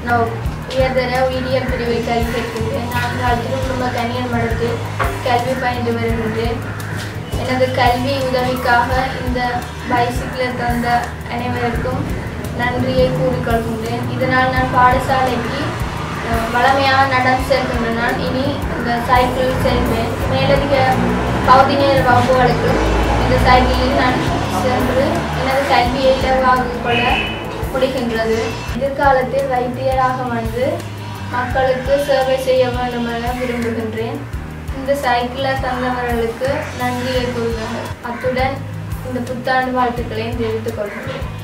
உயர்தர உயிரியல் பிரிவில் கல்வி கற்கின்றேன் நான் திருக்குடும்ப கனியன் மடத்தில் கல்வி பயின்று வருகின்றேன் எனது கல்வி உதவிக்காக இந்த பைசிக்கிளை தந்த அனைவருக்கும் நன்றியை கூறிக்கொள்கின்றேன் இதனால் நான் பாடசாலைக்கு அஹ், வளமையாக நடந்து செல்கின்ற நான் இனி இந்த சைக்கிள் செல்வேன் மேலதிக பகுதி நேர வகுப்புகளுக்கு இந்த சைக்கிளில் நான் சென்று எனது கல்வியை இலவாகிக் கொள்ள முடிகின்றது எதிர்காலத்தில் வைத்தியராக வந்து மக்களுக்கு சேவை செய்ய வேண்டும் என விரும்புகின்றேன் இந்த சைக்கிளை தந்தவர்களுக்கு நன்றியை கூறுகிறேன் அத்துடன் இந்த புத்தாண்டு வாழ்த்துக்களையும் தெரிவித்துக் கொள்கிறேன்